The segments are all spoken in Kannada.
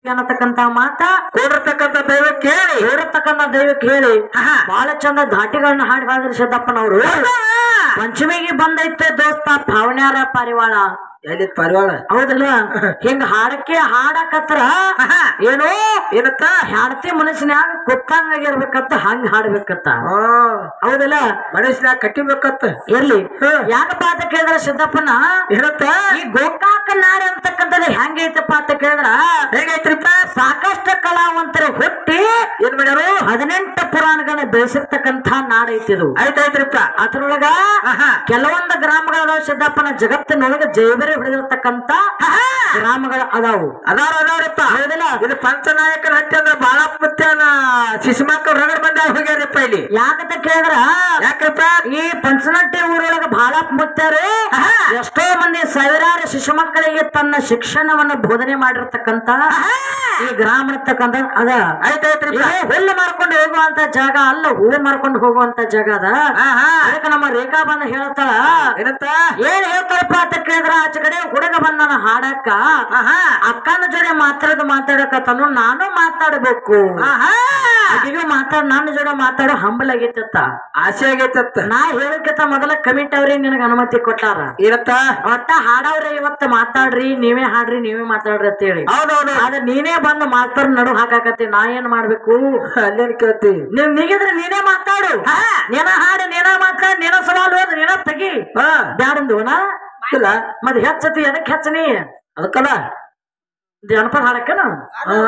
ಅನ್ನತಕ್ಕಂತ ಮಾತ ಕೂಡಿರ್ತಕ್ಕಂಥ ದೈವ ಕೇಳಿ ಹೇರತಕ್ಕಂತ ದೈವಕ್ಕೆ ಹೇಳಿ ಆಹಾ. ಬಹಳ ಚಂದ ಧಾಟಿಗಳನ್ನ ಹಾಡಿ ಹಾಡಿದ್ರು ಸಿದ್ದಪ್ಪನವರು ಪಂಚಮಿಗೆ ಬಂದೈತೆ ದೋಸ್ತ ಪಾವಣ್ಯಾರ ಪಾರಿವಾಳ ಎಲ್ಲಿ ಪರಿವಾಳ ಹೌದಲ್ಲ ಹಿಂಗ ಹಾಡಕ್ಕೆ ಹಾಡಕತ್ರ ಆಹಾ. ಏನೋ ಏನತ್ತ ಹಾಡ್ತಿ ಮನಸ್ಸಿನ್ಯಾಗ ಗೊತ್ತಂಗಾಗಿರ್ಬೇಕಂತ ಹಂಗ ಹಾಡ್ಬೇಕತ್ತ ಆ, ಹೌದಲ್ಲ ಮನುಷ್ಯನ ಕಟ್ಟಿಬೇಕತ್ತ ಎಲ್ಲಿ ಹ್ಮ್. ಯಾಕಪ್ಪ ಅಂತ ಕೇಳಿದ್ರ ಸಿದ್ದಪ್ಪನ ಏನತ್ತ ಈ ಗೋಕಾಕ ನಾಡಿ ಅಂತಕ್ಕಂಥದ್ದು ಹೆಂಗೈತಪ್ಪ ಅಂತ ಕೇಳಿದ್ರ ಹೇಗೈತ್ರಿಪ್ಪ ಸಾಕಷ್ಟು ಕಲಾವಂತರು ಹುಟ್ಟಿ ಏನ್ ಮಾಡ್ಯಾರು ಹದಿನೆಂಟು ಪುರಾಣಗಳನ್ನ ಬೆಳೆಸಿರ್ತಕ್ಕಂಥ ನಾಡೈತಿದು ಆಯ್ತಾಯ್ತ್ರಿಪ್ಪ ಅದ್ರೊಳಗ ಆಹಾ. ಕೆಲವೊಂದು ಗ್ರಾಮಗಳದಾವ ಸಿದ್ದಪ್ಪನ ಜಗತ್ತಿನೊಳಗ ಜೈಬರಿ ಹೊಡೆದಿರ್ತಕ್ಕಂಥ ಗ್ರಾಮಗಳು ಅದಾವು ಅದಾರ ಅದಾವ್ರಿಪ್ಪ ಹೌದಲ್ಲ ಇದು ಪಂಚನಾಯಕನ ಹಟ್ಟಿ ಅಂದ್ರ ಬಾಳ ಮುತ್ಯಾನ ಶಿಶುಮಕ್ಕಳು ರಗಡ್ ಬಂದ ಹೋಗ್ಯಾರಿಪ್ಪ ಇಲ್ಲಿ ಯಾಕಂತ ಕೇಳಿದ್ರ ಯಾಕ್ರಿಪ್ಪ ಈ ಪಂಚನಟ್ಟಿ ಊರೊಳಗ ಬಹಳ ಮುತ್ಯಾರು ಎಷ್ಟೋ ಮಂದಿ ಸಾವಿರಾರು ಶಿಶು ಮಕ್ಕಳಿಗೆ ತನ್ನ ಶಿಕ್ಷಣವನ್ನ ಬೋಧನೆ ಮಾಡಿರ್ತಕ್ಕಂತ ಈ ಗ್ರಾಮ ಇರ್ತಕ್ಕಂಥ ಅದ ಆಯ್ತಾಯ್ತ್ರಿಪ್ಪ ಇದು ಹುಲ್ಲು ಮಾರ್ಕೊಂಡು ಹೋಗುವಂತ ಜಾಗ ಅಲ್ಲ ಹೂವು ಮಾರ್ಕೊಂಡು ಹೋಗುವಂತ ಜಾಗ ಅದ ಆಹಾ. ಅದಕ್ಕೆ ನಮ್ಮ ರೇಖಾ ಬಂದ ಹೇಳ್ತಾಳ ಏನಂತ ಏನ್ ಹೇಳ್ತಾರಪ್ಪ ಅಂತ ಕೇಳಿದ್ರ ಆಚೆ ಕಡೆ ಹುಡುಗ ಬಂದನ ಹಾಡಕ್ಕ ಆಹಾ ಅಕ್ಕನ ಜೋಡಿ ಮಾತಾಡೋದು ಮಾತಾಡಕತ್ತನು ನಾನು ಮಾತಾಡ್ಬೇಕು ಆಹಾ ಆಕೆಗೂ ಮಾತಾಡ್ ನನ್ನ ಜೋಡಿ ಮಾತಾಡೋ ಹಂಬಲ್ ಆಗೈತತ್ತ ಆಸೆ ಆಗೈತತ್ತ ನಾ ಹೇಳಕ್ಕಿಂತ ಮೊದಲ ಕಮಿಟಿ ಅವ್ರಿಗೆ ನಿನಗ ಅನುಮತಿ ಕೊಟ್ಟಾರ ಏನತ್ತ ಒಟ್ಟ ಹಾಡವ್ರೆ ಇವತ್ತು ಮಾತಾಡ್ರಿ ನೀವೇ ಹಾಡ್ರಿ ನೀವೇ ಮಾತಾಡ್ರಿ ಅಂತ ಹೇಳಿ ಹೌದೌದು ಆದ್ರೆ ನೀನೇ ಬಂದು ಮಾತಾಡ್ ನಡು ಹಾಕಾಕತ್ತಿ ನಾ ಏನ್ ಮಾಡ್ಬೇಕು ಅಲ್ಲೇನ್ ಕೇಳ್ತಿ ನೀವ್ ನೀಗಿದ್ರೆ ನೀನೇ ಮಾತಾಡು ನೀನ ಹಾಡು ನೀನ ಮಾತಾಡ್ ನೀನ ಸವಾಲು ಹೋದ್ ನೀನ ತೆಗಿ ಹಾ ಬ್ಯಾಡಂದು ನಾ ಇಲ್ಲ ಮತ್ ಹೆಚ್ಚತಿ ಎದಕ್ ಹೆಚ್ಚನಿ ಅದಕ್ಕಲ್ಲ ಜನಪದ ಹಾಡಕ್ಕನ ಹಾ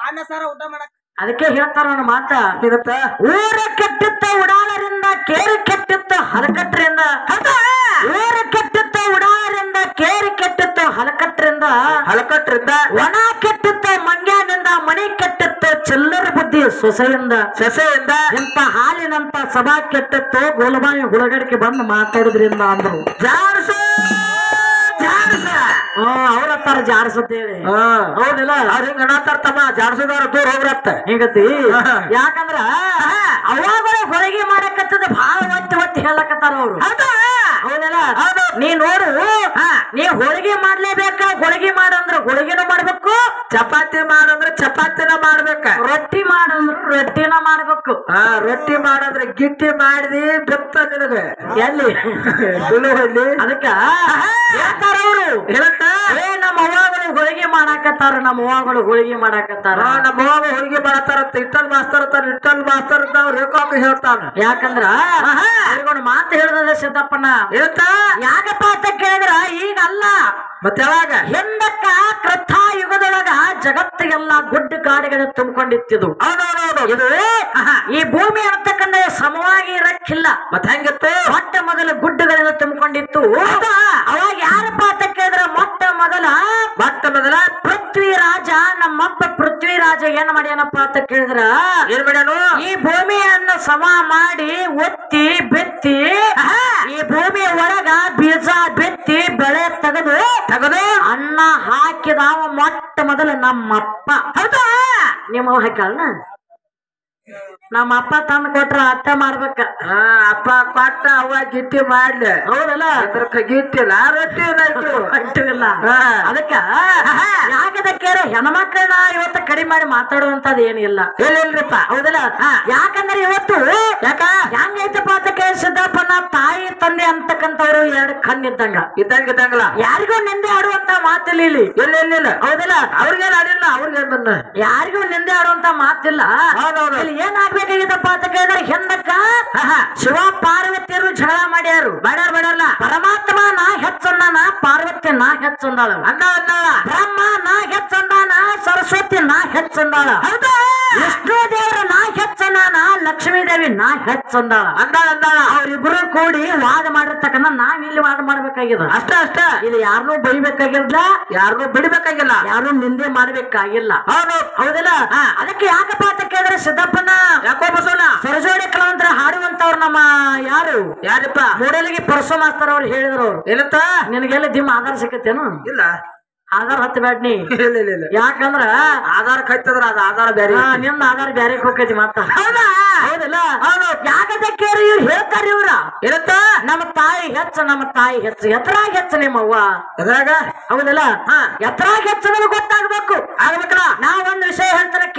ಅದಕ್ಕೆ ಹೇಳ್ತಾರ ನನ್ನ ಮಾತ ಏನತ್ತ ಊರ ಕೆಟ್ಟಿತ್ತ ಉಡಾಳರಿಂದ ಕೇರಿ ಕೆಟ್ಟಿತ್ತು ಹಲಕಟ್ರಿಂದ ಊರ ಕೆಟ್ಟಿತ್ತ ಉಡಾಳರಿಂದ ಕೇರಿ ಕೆಟ್ಟಿತ್ತು ಹಲಕಟ್ರಿಂದ ಹಲಕಟ್ರಿಂದ ಒಣ ಕೆಟ್ಟಿತ್ತು ಮಂಗ್ಯಾನಿಂದ ಮಣಿ ಕೆಟ್ಟಿತ್ತು ಚಿಲ್ಲರ ಬುದ್ಧಿ ಸೊಸೆಯಿಂದ ಸೆಸೆಯಿಂದ ಇಂತ ಹಾಲಿನಂತ ಸಭಾ ಕೆಟ್ಟಿತ್ತು ಗೋಲಬಾಯಿ ಹುಳಗಡಿಕೆ ಬಂದು ಮಾತಾಡೋದ್ರಿಂದ ಅಂದ್ರು ಜಾರ್ಸು ಜಾರ್ಸ ಹಾ ಅವ್ರ ಹತ್ತಾರ ಜಾರಸುತ್ತೇಳಿ ಹಾ ಹೌದಿಲ್ಲ ಅವ್ರ ಹಿಂಗ ಅನ್ನತ್ತಾರ ತಮ್ಮ ಜಾಡ್ಸೋದಾರ ದೂರ ಹೋಗ್ರತ್ತ ಹಿಂಗತಿ ಹಾ. ಯಾಕಂದ್ರ ಅವಾಗಳ ಹೊರಗೆ ಮಾಡಕತ್ತದ ಭಾಳ ಒತ್ತಿ ಒತ್ತಿ ಹೇಳಕತ್ತಾರ ಅವ್ರು ಹೌದಲ್ಲ ಹೌದು. ನೀ ನೋಡು ನೀ ಹೋಳಿಗೆ ಮಾಡ್ಲೇಬೇಕ ಹೋಳಿಗೆ ಮಾಡಂದ್ರ ಹೋಳಿಗೆನೂ ಮಾಡ್ಬೇಕು ಚಪಾತಿ ಮಾಡಂದ್ರ ಚಪಾತಿನ ಮಾಡ್ಬೇಕ ರೊಟ್ಟಿ ಮಾಡಂದ್ರ ರೊಟ್ಟಿನ ಮಾಡ್ಬೇಕು ಹಾ ರೊಟ್ಟಿ ಮಾಡಂದ್ರ ಗಿಟ್ಟಿ ಮಾಡಿದಿ ಬೆತ್ತ ನಿನಗ ಎಲ್ಲಿ ತುಳುವಲ್ಲಿ ಅದಕ್ಕ ಹೇಳ್ತಾರ ಅವ್ರು ಏನಂತ ಏ ನಮ್ಮ ಅವ್ವಾಗಳು ಹೋಳಿಗೆ ಮಾಡಾಕತ್ತಾರ ನಮ್ಮ ಅವ್ವಾಗಳು ಹೋಳಿಗೆ ಮಾಡಾಕತ್ತಾರ ಹಾ, ನಮ್ಮ ಅವ್ವ ಹೋಳಿಗೆ ಮಾಡತ್ತಾರಂತ ಇಟ್ಟಲ್ ಮಾಸ್ತರ್ ಅಂತಾರ ಇಟ್ಟಲ್ ಮಾಸ್ತರ್ ಅಂತ ಅವ್ರು ರೇಖಾಕ ಹೇಳ್ತಾನ ಯಾಕಂದ್ರ ಅವ್ರಿಗೊಂದು ಮಾತು ಹೇಳ್ದದ ಸಿದ್ದಪ್ಪಣ್ಣ ಏನಂತ ಯಾಕಪ್ಪ ಅಂತ ಕೇಳಿದ್ರ ಈಗ ಅಲ್ಲ ಮತ್ತೆ ಯಾವಾಗ ಹಿಂದಕ್ಕ ಕೃಥಾ ಯುಗದೊಳಗ ಜಗತ್ತಿಗೆಲ್ಲ ಗುಡ್ಡ ಕಾಡುಗಳು ತುಂಬಿಕೊಂಡಿತ್ತಿದು ಹೌದೌದೌದು ಇದು ಈ ಭೂಮಿ ಅಂತಕ್ಕಂಥ ಸಮವಾಗಿ ಇರಕ್ಕಿಲ್ಲ ಮತ್ ಹೆಂಗಿತ್ತು ಮೊಟ್ಟ ಮೊದಲ ಗುಡ್ಡಗಳಿಂದ ತುಂಬಿಕೊಂಡಿತ್ತು ಅವಾಗ ಯಾರಪ್ಪ ಅಂತ ಕೇಳಿದ್ರ ಮೊಟ್ಟ ಮೊದಲ ಮತ್ತ ಮೊದಲ ಪೃಥ್ವಿ ರಾಜ ನಮ್ಮಪ್ಪ ಪೃಥ್ವಿ ರಾಜ ಏನ್ ಮಾಡ್ಯಾನಪ್ಪ ಅಂತ ಕೇಳಿದ್ರ ಏನ್ ಮಾಡ್ಯಾನು ಈ ಭೂಮಿಯನ್ನ ಸಮ ಮಾಡಿ ಒತ್ತಿ ಬೆತ್ತಿ ಈ ಭೂಮಿ ಒಳಗ ಬೀಜ ಬೆತ್ತಿ ಬೆಳೆ ತೆಗೆದು ತಗದು ಅನ್ನ ಹಾಕಿದಾವ ಮೊಟ್ಟ ಮೊದಲು ನಮ್ಮಪ್ಪ ಹೌದಾ ನಿಮ್ಮ ಹಾಕಲ್ನ ನಮ್ಮ ಅಪ್ಪ ತಂದು ಕೊಟ್ರ ಅಟ್ಟ ಮಾಡ್ಬೇಕ ಹಾ ಅಪ್ಪ ಕೊಟ್ಟ ಅವ್ವ ಗಿಟ್ಟಿ ಮಾಡ್ಲಿ ಹೌದಲ್ಲ ಅದ್ರ ಗಿಟ್ಟಿಲ್ಲ ರೊಟ್ಟಿ ನಾಯ್ತು ಅಟ್ಟಿಲ್ಲ ಹಾ. ಅದಕ್ಕ ಯಾಕದಕ್ಕೆ ಹೆಣ್ಮಕ್ಳನ್ನ ಇವತ್ತು ಕಡಿಮೆ ಮಾಡಿ ಮಾತಾಡುವಂತದ್ ಏನಿಲ್ಲ ಇಲ್ರಿಪ್ಪ ಹೌದಲ್ಲ ಯಾಕಂದ್ರೆ ಇವತ್ತು ಯಾಕ ಹೆಂಗೈತಪ್ಪ ಅಂತ ಕೇಳಿ ಸಿದ್ದಪ್ಪನ ತಾಯಿ ತಂದೆ ಅಂತಕ್ಕಂಥವ್ರು ಎರಡು ಕಣ್ಣಿದ್ದಂಗ ಇದ್ದಂಗ ಇದ್ದಂಗಲ್ಲ ಯಾರಿಗೂ ನಿಂದೆ ಆಡುವಂತ ಮಾತಿಲ್ಲ ಇಲ್ಲಿ ಇಲ್ಲ ಇಲ್ಲ ಇಲ್ಲ ಹೌದಲ್ಲ ಅವ್ರಿಗೇನ್ ಅಡಿಲ್ಲ ಅವ್ರಿಗೇನ್ ಬಂದ ಯಾರಿಗೂ ನಿಂದೆ ಆಡುವಂತ ಮಾತಿಲ್ಲ ಹೌದೌದು ಇಲ್ಲಿ ಏನ್ ಆಗ್ಬೇಕಾಗಿತ್ತಪ್ಪ ಅಂತ ಕೇಳಿದ್ರೆ ಹಿಂದಕ್ಕ ಶಿವ ಪಾರ್ವತಿಯರು ಜಗಳ ಮಾಡ್ಯಾರು ಮಾಡ್ಯಾರ ಮಾಡ್ಯಾರಲ್ಲ ಪರಮಾತ್ಮ ನಾ ಹೆಚ್ಚಂದಾನ ಪಾರ್ವತಿ ನಾ ಹೆಚ್ಚಂದಾಳ ಅಂದ ಅಂದಾಳ ಬ್ರಹ್ಮ ನಾ ಹೆಚ್ಚಂದಾನ ಸರಸ್ವತಿ ನಾ ಹೆಚ್ಚಂದಾಳ ಹೌದಾ ವಿಷ್ಣು ದೇವ್ರ ನಾ ಹೆಚ್ಚಂದಾನ ಲಕ್ಷ್ಮೀ ದೇವಿ ನಾ ಹೆಚ್ಚಂದಾಳ ಅಂದಾಳ ಅಂದಾಳ ಅವ್ರಿಬ್ರು ಕೂಡಿ ವಾದ ಮಾಡಿರ್ತಕ್ಕಂಥ ನಾವ್ ಇಲ್ಲಿ ವಾದ ಮಾಡ್ಬೇಕಾಗಿದೆ ಅಷ್ಟ ಅಷ್ಟ ಇದು ಯಾರನ್ನೂ ಬೈಬೇಕಾಗಿಲ್ಲ ಯಾರನ್ನೂ ಬಿಡ್ಬೇಕಾಗಿಲ್ಲ ಯಾರು ನಿಂದೆ ಮಾಡ್ಬೇಕಾಗಿಲ್ಲ ಹೌದು ಹೌದಿಲ್ಲ ಅದಕ್ಕೆ ಯಾಕಪ್ಪ ಅಂತ ಕೇಳಿದ್ರೆ ಸಿದ್ದಪ್ಪನ ಯಾಕೋ ಬಸವಣ್ಣ ಸರಜೋಡಿ ಕಲಾವಂತರ ಹಾಡುವಂತವ್ರು ನಮ್ಮ ಯಾರು ಯಾರಪ್ಪ ಮೂಡಲಿಗೆ ಪರಸು ಮಾಸ್ತರ್ ಅವ್ರು ಹೇಳಿದ್ರು ಅವ್ರು ಏನಂತ ನಿನಗೆಲ್ಲ ದಿಮ್ಮ ಆಧಾರ ಸಿಕ್ಕತ್ತೇನು ಇಲ್ಲ ಆಧಾರ ಹತ್ತು ಬ್ಯಾಡ್ನಿ ಇಲ್ಲ ಇಲ್ಲ ಇಲ್ಲ ಯಾಕಂದ್ರ ಆಧಾರ ಕೈತದ್ರ ಅದು ಆಧಾರ ಬೇರೆ ಆ, ನಿಮ್ದು ಆಧಾರ ಬ್ಯಾರೆ ಹೋಗ್ತೈತಿ ಮತ್ತ ಹೌದಾ ಹೌದಿಲ್ಲ ಯಾಕದಕ್ಕೆ ಇವ್ರು ಹೇಳ್ತಾರ ಇವ್ರ ಏನಂತ ನಮ್ಮ ತಾಯಿ ಹೆಚ್ಚ ನಮ್ಮ ತಾಯಿ ಹೆಚ್ಚು ಎತ್ತರಾಗ ಹೆಚ್ಚು ನಿಮ್ಮವ್ವ ಎದ್ರಾಗ ಹೌದಿಲ್ಲ ಹಾ. ಎತ್ತರಾಗ ಹೆಚ್ಚು ನಮಗೆ ಗೊತ್ತಾಗ್ಬೇಕು ಆಗ್ಬೇಕಲ್ಲ ನಾವೊಂದ್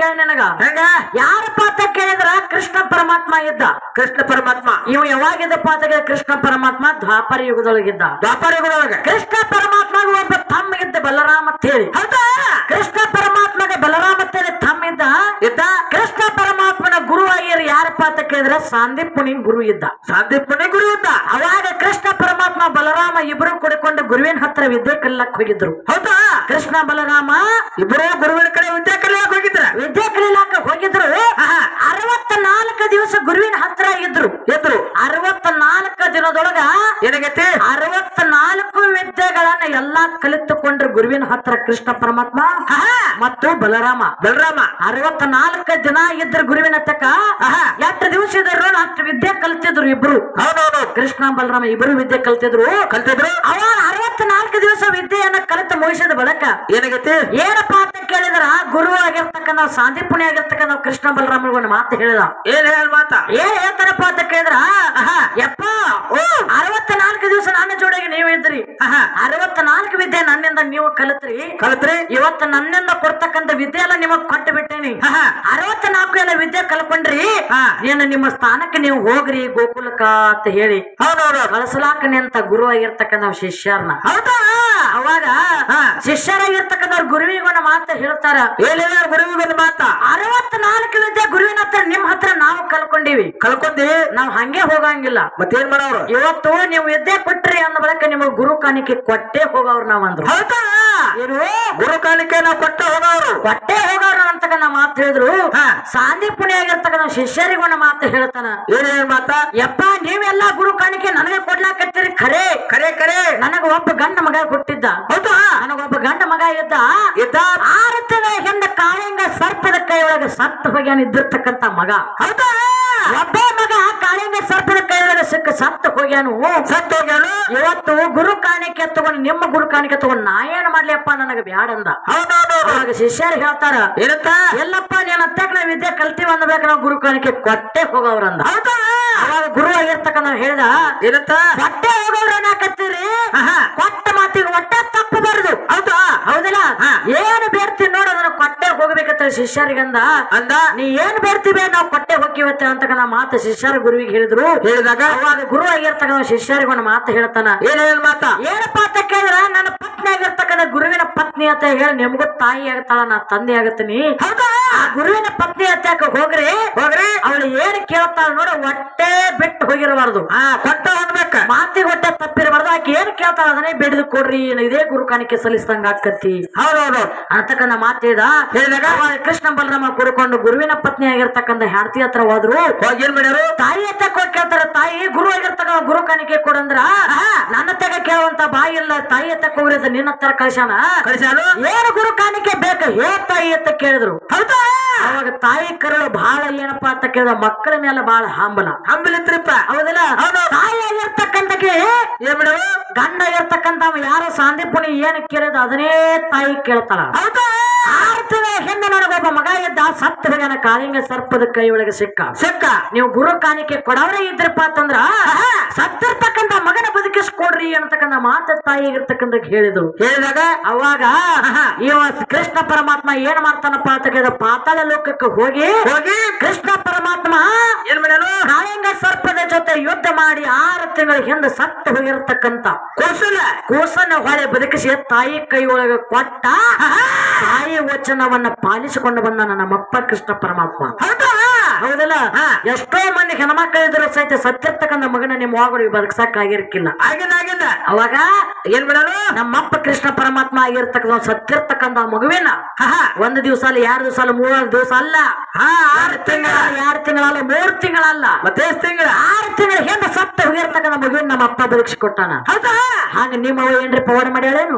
ಕೇಳ ನಿನಗ ಹೆಂಗ ಯಾರಪ್ಪ ಅಂತ ಕೇಳಿದ್ರ ಕೃಷ್ಣ ಪರಮಾತ್ಮ ಇದ್ದ ಕೃಷ್ಣ ಪರಮಾತ್ಮ ಇವ ಯಾವಾಗಿದ್ದಪ್ಪ ಅಂತ ಕೇಳಿದ್ರೆ ಕೃಷ್ಣ ಪರಮಾತ್ಮ ದ್ವಾಪರ ಯುಗದೊಳಗಿದ್ದ ವ್ಯಾಪಾರ ಯುಗದೊಳಗ ಕೃಷ್ಣ ಪರಮಾತ್ಮಗ ಒಬ್ಬ ತಮ್ಮ ಇದ್ದ ಬಲರಾಮ ಅಂತ ಹೇಳಿ ಹೌದಾ ಕೃಷ್ಣ ಪರಮಾತ್ಮಗ ಬಲರಾಮ ಅಂತ ಹೇಳಿ ತಮ್ಮ ಇದ್ದ ಇದ್ದ ಕೃಷ್ಣ ಪರಮಾತ್ಮನ ಗುರು ಆಗಿರ್ ಯಾರಪ್ಪ ಅಂತ ಕೇಳಿದ್ರೆ ಸಾಂದೀಪ್ ಮುನಿ ಗುರು ಇದ್ದ ಸಾಂದೀಪನೆ ಗುರು ಇದ್ದ ಅವಾಗ ಕೃಷ್ಣ ಪರಮಾತ್ಮ ಬಲರಾಮ ಇಬ್ರು ಕೂಡಿಕೊಂಡು ಗುರುವಿನ ಹತ್ರ ವಿದ್ಯೆ ಕಲಿಯಕ್ ಹೋಗಿದ್ರು ಹೌದಾ ಕೃಷ್ಣ ಬಲರಾಮ ಇಬ್ಬರು ಗುರುವಿನ ಕಡೆ ವಿದ್ಯಾ ಕಲಿಯಾಕ ಹೋಗಿದ್ರ ವಿದ್ಯೆ ಕಲಿಲಾಕ ಹೋಗಿದ್ರು ಅರವತ್ತ ನಾಲ್ಕು ದಿವಸ ಗುರುವಿನ ಹತ್ರ ಇದ್ರು ಎದ್ರು ಅರವತ್ತ ನಾಲ್ಕು ದಿನದೊಳಗ ಏನಾಗೈತಿ ಅರವತ್ತ ನಾಲ್ಕು ವಿದ್ಯೆಗಳನ್ನ ಎಲ್ಲಾ ಕಲಿತುಕೊಂಡ್ರು ಗುರುವಿನ ಹತ್ರ ಕೃಷ್ಣ ಪರಮಾತ್ಮ ಮತ್ತು ಬಲರಾಮ ಬಲರಾಮ ಅರವತ್ತ ನಾಲ್ಕು ದಿನ ಇದ್ರು ಗುರುವಿನ ತಕ್ಕ ಆಹಾ. ಎಷ್ಟು ದಿವಸ ಇದ್ರು ಅಷ್ಟು ವಿದ್ಯೆ ಕಲ್ತಿದ್ರು ಇಬ್ರು ಹೌದೌದು ಕೃಷ್ಣ ಬಲರಾಮ ಇಬ್ರು ವಿದ್ಯೆ ಕಲ್ತಿದ್ರು ಕಲ್ತಿದ್ರು ಅವಾಗ ಅರವತ್ತ ನಾಲ್ಕು ದಿವಸ ವಿದ್ಯೆಯನ್ನ ಕಲಿತು ಮುಗಿಸಿದ ಬಳಿಕ ಏನಾಗೈತಿ ಏನಪ್ಪಾ ಅಂತ ಕೇಳಿದ್ರ ಗುರು ಆಗಿರ್ತಕ್ಕಂಥ ಸಾಂದೀಪುಣಿ ಆಗಿರ್ತಕ್ಕಂಥ ಕೃಷ್ಣ ಬಲರಾಮನಿಗೆ ಒಂದು ಮಾತು ಹೇಳಿದ ಏನ್ ಹೇಳ ಮಾತ ಏನ್ ಹೇಳ್ತಾರಪ್ಪ ಅಂತ ಕೇಳಿದ್ರ ಯಪ್ಪ ಓ ಅರವತ್ತ ನಾಲ್ಕು ದಿವಸ ನನ್ನ ಜೋಡಿಗೆ ನೀವು ಇದ್ರಿ ಅರವತ್ತ ನಾಲ್ಕು ವಿದ್ಯೆ ನನ್ನಿಂದ ನೀವು ಕಲಿತ್ರಿ ಕಲ್ತ್ರಿ ಇವತ್ತು ನನ್ನಿಂದ ಕೊಡ್ತಕ್ಕಂಥ ವಿದ್ಯೆ ಎಲ್ಲ ನಿಮಗ್ ಕೊಟ್ಟು ಬಿಟ್ಟೇನಿ ಆಹಾ. ಅರವತ್ತ ನಾಲ್ಕು ಎಲ್ಲ ವಿದ್ಯೆ ಕಲ್ಕೊಂಡ್ರಿ ಹಾ. ಏನು ನಿಮ್ಮ ಸ್ಥಾನಕ್ಕೆ ನೀವು ಹೋಗ್ರಿ ಗೋಕುಲಕ ಅಂತ ಹೇಳಿ ಹೌದೌದು ಕಳಿಸಲಾಕ ನಿಂತ ಗುರು ಆಗಿರ್ತಕ್ಕಂಥ ಶಿಷ್ಯರ್ನ ಹೌದಾ ಅವಾಗ ಹಾ. ಶಿಷ್ಯರಾಗಿರ್ತಕ್ಕಂಥ ಗುರುವಿಗೆ ಒಂದು ಮಾತು ಹೇಳ್ತಾರ ಏನ್ ಹೇಳ ಗುರುವಿಗೆ ಒಂದು ಮಾತ ಅರವತ್ ನಾಲ್ಕು ವಿದ್ಯೆ ಗುರುವಿನ ಹತ್ರ ನಿಮ್ ಹತ್ರ ನಾವು ಕಲ್ಕೊಂಡಿವಿ ಕಲ್ಕೊಂಡಿ ನಾವ್ ಹಂಗೆ ಹೋಗಂಗಿಲ್ಲ ಮತ್ತೇನ್ ಮಾಡವ್ರು ಇವತ್ತು ನೀವು ವಿದ್ಯೆ ಕೊಟ್ರಿ ಅಂದ ಬಳಿಕ ನಿಮಗೆ ಗುರು ಕಾಣಿಕೆ ಕೊಟ್ಟೆ ಹೋಗವ್ರು ನಾವಂದ್ರು ಹೌದಾ ಏನು ಗುರು ಕಾಣಿಕೆ ನಾವು ಕೊಟ್ಟ ಹೋದವ್ರು ಕೊಟ್ಟೆ ಹೋಗವ್ರು ಅಂತಕ್ಕಂಥ ಮಾತು ಹೇಳಿದ್ರು ಹಾ. ಸಾಂದೀಪುಣಿ ಆಗಿರ್ತಕ್ಕಂಥ ಶಿಷ್ಯರಿಗೆ ಒಂದು ಮಾತು ಹೇಳ್ತಾನ ಏನ್ ಹೇಳ ಮಾತ ಯಪ್ಪ ನೀವೆಲ್ಲ ಗುರು ಕಾಣಿಕೆ ನನಗೆ ಕೊಡ್ಲಾಕತ್ತೀರಿ ಖರೆ ಕರೆ ಕರೆ ನನಗ ಒಬ್ಬ ಗಂಡ ಮಗ ಹುಟ್ಟಿದ್ದ ಹೌದಾ ನನಗೊಬ್ಬ ಗಂಡ ಮಗ ಇದ್ದ ಇದ್ದ ಆರು ತಿಂಗಳ ಹಿಂದ ಕಾಳಿಂಗ ಸರ್ಪದ ಕೈ ಒಳಗೆ ಸತ್ತು ಹೋಗ್ಯಾನ ಇದ್ದಿರ್ತಕ್ಕಂತ ಮಗ ಹೌದಾ ಒಬ್ಬ ಮಗ ಕಾಳಿಂಗ ಸರ್ಪದ ಕೈ ಒಳಗೆ ಸಿಕ್ಕ ಸತ್ತು ಹೋಗ್ಯಾನು ಸತ್ತು ಹೋಗ್ಯಾನು ಇವತ್ತು ಗುರು ಕಾಣಿಕೆ ತಗೊಂಡು ನಿಮ್ಮ ಗುರು ಕಾಣಿಕೆ ತಗೊಂಡು ನಾ ಏನ್ ಮಾಡ್ಲಿಯಪ್ಪ ನನಗೆ ಬ್ಯಾಡಂದ ಹೌದೌದು ಅವಾಗ ಶಿಷ್ಯರು ಹೇಳ್ತಾರ ಏನಂತ ಎಲ್ಲಪ್ಪ ನೀನ್ ಅತ್ತಕ್ಕ ನಾವು ವಿದ್ಯೆ ಕಲ್ತೀವಿ ಅಂದ್ಬೇಕು ನಾವು ಗುರು ಕಾಣಿಕೆ ಕೊಟ್ಟೆ ಹೋಗವ್ರಂದ ಹೌದಾ ಅವಾಗ ಗುರು ಆಗಿರ್ತಕ್ಕಂಥ ಹೇಳ್ದ ಏನಂತ ಕೊಟ್ಟೆ ಹೋಗವ್ರ ಏನಾಕತ್ತೀರಿ ಆಹಾ. ಕೊಟ್ಟ ಮಾತಿಗೆ ಒಟ್ಟೆ ತಪ್ಪು ಬರುದು ಹೌದಾ ಹೌದಿಲ್ಲ ಹಾ. ಏನು ಬೇಡ್ತೀನಿ ನೋಡು ಅದನ್ನ ಕೊಟ್ಟೆ ಹೋಗ್ಬೇಕಂತ ಶಿಷ್ಯರಿಗಂದ ಅಂದ ನೀ ಏನ್ ಬೇಡ್ತೀವಿ ನಾವು ಕೊಟ್ಟೆ ಹೋಗಿವತ್ತೆ ಅಂತಕ್ಕಂಥ ಮಾತು ಶಿಷ್ಯರ ಗುರುವಿಗೆ ಹೇಳಿದ್ರು ಹೇಳಿದಾಗ ಅವಾಗ ಗುರು ಆಗಿರ್ತಕ್ಕಂಥ ಶಿಷ್ಯರಿಗೆ ಒಂದು ಮಾತು ಹೇಳ್ತಾನ ಏನ್ ಹೇಳ ಮಾತ ಏನಪ್ಪ ಅಂತ ಕೇಳಿದ್ರ ನನ್ನ ಪತ್ನಿ ಆಗಿರ್ತಕ್ಕಂಥ ಗುರುವಿನ ಪತ್ನಿ ಅಂತ ಹೇಳಿ ನಿಮಗೂ ತಾಯಿ ಆಗ್ತಾಳ ನಾ ತಂದೆ ಆಗತ್ತೀನಿ ಹೌದಾ ಆ ಗುರುವಿನ ಪತ್ನಿ ಹತ್ತಾಕ ಹೋಗ್ರಿ ಹೋಗ್ರಿ ಅವಳು ಏನ್ ಕೇಳ್ತಾಳ ನೋಡ ಹೊಟ್ಟೆ ಬಿಟ್ಟು ಹೋಗಿರಬಾರ್ದು ಹಾ ಕೊಟ್ಟ ಹೋಗ್ಬೇಕ ಮಾತಿಗೆ ಹೊಟ್ಟೆ ತಪ್ಪಿರಬಾರ್ದು ಆಕೆ ಏನ್ ಕೇಳ್ತಾಳ ಅದನ್ನೇ ಬೆಳೆದು ಕೊಡ್ರಿ ಏನು ಇದೇ ಗುರು ಕಾಣಿಕೆ ಸಲ್ಲಿಸ್ದಂಗ ಆಕತಿ ಹೌದೌದು ಅಂತಕ್ಕಂಥ ಮಾತಿದ ಹೇಳಿದಾಗ ಅವಾಗ ಕೃಷ್ಣ ಬಲರಾಮ ಕೂಡಿಕೊಂಡು ಗುರುವಿನ ಪತ್ನಿ ಆಗಿರ್ತಕ್ಕಂಥ ಹೆಂಡತಿ ಹತ್ರ ಹೋದ್ರು ಹೋಗಿ ಏನ್ ಮಾಡ್ಯಾರು ತಾಯಿ ಹತ್ರ ಕೊಟ್ಟು ಕೇಳ್ತಾರ ತಾಯಿ ಗುರು ಆಗಿರ್ತಕ್ಕಂಥ ಗುರು ಕಾಣಿಕೆ ಕೊಡಂದ್ರ ನನ್ನ ತಗ ಕೇಳುವಂತ ಬಾಯಿ ಇಲ್ಲ ತಾಯಿ ಹತ್ತ ಹೋಗ್ರಿ ಅಂತ ನಿನ್ನ ಹತ್ರ ಕಳ್ಸ್ಯಾನ ಕಳಿಸಾನು ಏನು ಗುರು ಕಾಣಿಕೆ ಬೇಕು ಹೇ ತಾಯಿ ಅಂತ ಕೇಳಿದ್ರು ಹೌದಾ ಅವಾಗ ತಾಯಿ ಕರುಳು ಬಹಳ ಏನಪ್ಪಾ ಅಂತ ಕೇಳಿದ ಮಕ್ಕಳ ಮೇಲೆ ಬಹಳ ಹಂಬಲ ಹಂಬಲಿತ್ರಿಪ್ಪ ಹೌದಿಲ್ಲ ಹೌದು. ತಾಯಿ ಆಗಿರ್ತಕ್ಕಂಥಕ್ಕೆ ಏನ್ ಮಾಡ್ಯಾರು ಗಂಡ ಆಗಿರ್ತಕ್ಕಂಥ ಅವ ಯಾರೋ ಸಾಂದೀಪುಣಿ ಏನ್ ಕೇಳಿದ ಅದನ್ನೇ ತಾಯಿ ಕೇಳ್ತಾಳ ಹೌದಾ ಆರು ತಿಂಗಳ ಹಿಂದೆ ನನಗೊಬ್ಬ ಮಗ ಇದ್ದ ಸತ್ತು ಹೋಗ್ಯಾನ ಕಾಳಿಂಗ ಸರ್ಪದ ಕೈ ಒಳಗೆ ಸಿಕ್ಕ ಸಿಕ್ಕ ನೀವು ಗುರು ಕಾಣಿಕೆ ಕೊಡವ್ರೆ ಇದ್ರಪ್ಪ ಅಂತಂದ್ರ ಸತ್ತಿರ್ತಕ್ಕಂಥ ಮಗನ ಬದುಕಿಸ್ಕೊಡ್ರಿ ಅಂತಕ್ಕಂಥ ಮಾತ ತಾಯಿ ಆಗಿರ್ತಕ್ಕಂಥ ಹೇಳಿದ್ರು ಹೇಳಿದಾಗ ಅವಾಗ ಇವ ಕೃಷ್ಣ ಪರಮಾತ್ಮ ಏನ್ ಮಾಡ್ತಾನಪ್ಪ ಅಂತ ಕೇಳಿದ ಪಾತಾಳ ಲೋಕಕ್ಕೆ ಹೋಗಿ ಹೋಗಿ ಕೃಷ್ಣ ಪರಮಾತ್ಮ ಏನ್ ಮಾಡ್ಯಾನು ಕಾಳಿಂಗ ಸರ್ಪದ ಜೊತೆ ಯುದ್ಧ ಮಾಡಿ ಆರು ತಿಂಗಳ ಹಿಂದೆ ಸತ್ತು ಹೋಗಿರ್ತಕ್ಕಂಥ ಕೋಸಲ ಕೂಸನ್ನ ಹೊಳೆ ಬದುಕಿಸಿ ತಾಯಿ ಕೈ ಒಳಗೆ ಕೊಟ್ಟ ತಾಯಿ ವಚನವನ್ನ ಪಾಲಿಸಿಕೊಂಡು ಬಂದ ನಮ್ಮಪ್ಪ ಕೃಷ್ಣ ಪರಮಾತ್ಮ ಹೌದಾ ಹೌದಲ್ಲ ಎಷ್ಟೋ ಮಂದಿ ಹೆಣ್ಮಕ್ಳು ಇದ್ರು ಸಹಿತ ಸತ್ತಿರ್ತಕ್ಕಂಥ ಮಗನ ನಿಮ್ಮ ಮಗಳು ಬದುಕ್ಸಕ್ ಆಗಿರ್ಕಿಲ್ಲ ಆಗಿಲ್ಲ ಆಗಿಲ್ಲ ಅವಾಗ ಏನ್ ಮಾಡ್ಯಾನು ನಮ್ಮಪ್ಪ ಕೃಷ್ಣ ಪರಮಾತ್ಮ ಆಗಿರ್ತಕ್ಕಂಥ ಸತ್ತಿರ್ತಕ್ಕಂಥ ಮಗುವಿನ ಒಂದು ದಿವಸ ಅಲ್ಲ ಎರಡು ದಿವಸ ಅಲ್ಲ ಮೂರು ದಿವಸ ಅಲ್ಲ ಹಾ ಆರು ಆರು ತಿಂಗಳ ತಿಂಗಳ ಎರಡು ತಿಂಗಳಲ್ಲ ಮೂರು ತಿಂಗಳಲ್ಲ ಮತ್ತೆ ಎಷ್ಟ್ ತಿಂಗಳ ಆರು ತಿಂಗಳ ಹಿಂದೆ ಸತ್ತ ಹೋಗಿರ್ತಕ್ಕಂಥ ಮಗುವಿನ ನಮ್ಮ ಅಪ್ಪ ಬದುಕಿಸಿ ಕೊಟ್ಟಾನ ಹೌದಾ ಹಾಗ ನಿಮ್ಮ ಅವ್ವ ಏನ್ರಿ ಪವಾಡ ಮಾಡ್ಯಾಳೇನು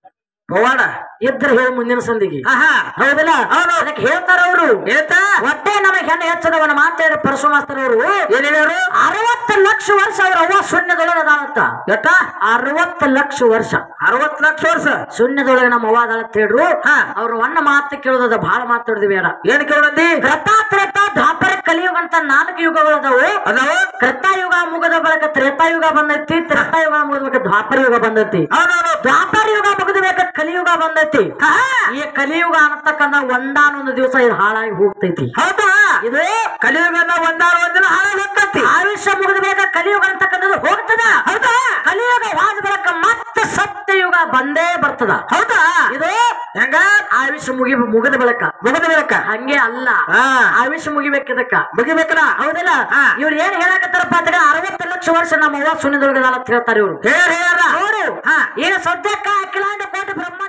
ಪವಾಡ ಇದ್ರ ಹೇಳಿ ಮುಂದಿನ ಸಂದಿಗೆ ಆಹಾ ಹೌದಲ್ಲ ಹೌದು. ಅದಕ್ಕೆ ಹೇಳ್ತಾರ ಅವರು ಏತಾ ಒಟ್ಟೆ ನಮಗೆ ಹೆಣ್ಣು ಹೆಚ್ಚದವನ್ನ ಮಾತಾಡಿ ಪರಶು ಮಾಸ್ತರ್ ಅವರು ಏನ್ ಹೇಳ್ಯಾರು ಅರವತ್ತು ಲಕ್ಷ ವರ್ಷ ಅವ್ರ ಅವ್ವ ಶೂನ್ಯದೊಳಗೆ ಅದಾಳಂತ ಎಟ್ಟ ಅರವತ್ತು ಲಕ್ಷ ವರ್ಷ ಅರವತ್ ಲಕ್ಷ ವರ್ಷ ಶೂನ್ಯದೊಳಗೆ ನಮ್ಮ ಅವ್ವ ಅದಾಳ ಅಂತ ಹೇಳ್ರು ಹಾ. ಅವ್ರ ಒನ್ನ ಮಾತು ಕೇಳೋದ ಬಹಳ ಮಾತಾಡಿದ್ವಿ ಬೇಡ ಏನ್ ಕೇಳಂದಿ ತ್ರತಾ ತ್ರೇತಾ ದ್ವಾಪರ ಕಲಿಯುಗ ಅಂತ ನಾಲ್ಕು ಯುಗಗಳು ಅದಾವು ಅದಾವ ಕೃತಾಯುಗ ಮುಗಿದ ಬಳಿಕ ತ್ರೇತಾಯುಗ ಬಂದೈತಿ ತ್ರೇತಾಯುಗ ಮುಗಿದ ಬಳಿಕ ದ್ವಾಪರ ಯುಗ ಬಂದೈತಿ ಹೌದೌದು ದ್ವಾಪರ ಯುಗ ಮುಗಿದ ಬಳಿಕ ಕಲಿಯುಗ ಬಂದೈತಿ ಈ ಕಲಿಯುಗ ಅನ್ನತಕ್ಕಂಥ ಒಂದಾನೊಂದು ದಿವಸ ಇದು ಹಾಳಾಗಿ ಹೋಗ್ತೈತಿ ಹೌದಾ ಇದು ಕಲಿಯುಗನ ಒಂದಾರು ಒಂದಿನ ಹಾಳಾಗಿ ಹೋಗ್ತತಿ ಆಯುಷ್ಯ ಮುಗಿದ ಬಳಿಕ ಕಲಿಯುಗ ಅಂತಕ್ಕಂಥದ್ದು ಹೋಗ್ತದ ಹೌದಾ ಕಲಿಯುಗ ಹೋದ ಬಳಿಕ ಮತ್ತೆ ಸತ್ಯಯುಗ ಬಂದೇ ಬರ್ತದ ಹೌದಾ ಇದು ಹೆಂಗ ಆಯುಷ್ಯ ಮುಗಿ ಮುಗಿದ ಬಳಿಕ ಮುಗಿದ ಬೇಕ ಹಂಗೆ ಅಲ್ಲ ಹಾ ಆಯುಷ್ಯ ಮುಗಿಬೇಕಿದಕ್ಕ ಮುಗಿಬೇಕಲ್ಲ ಹೌದಿಲ್ಲ ಹಾ. ಇವ್ರು ಏನ್ ಹೇಳಕತ್ತಾರಪ್ಪ ಅಂದ್ರೆ ಅರವತ್ತು ಲಕ್ಷ ವರ್ಷ ನಮ್ಮ ಅವ್ವ ಸುನಿದೊಳಗದಾಳ ಅಂತ ಹೇಳ್ತಾರೆ ಇವ್ರು ಹೇಳ ಹೇಳ ನೋಡು ಹಾ. ಈಗ ಸದ್ಯಕ್ಕ ಅಖಿಲಾಂಡ ಕೋಟಿ ಬ್ರಹ್ಮ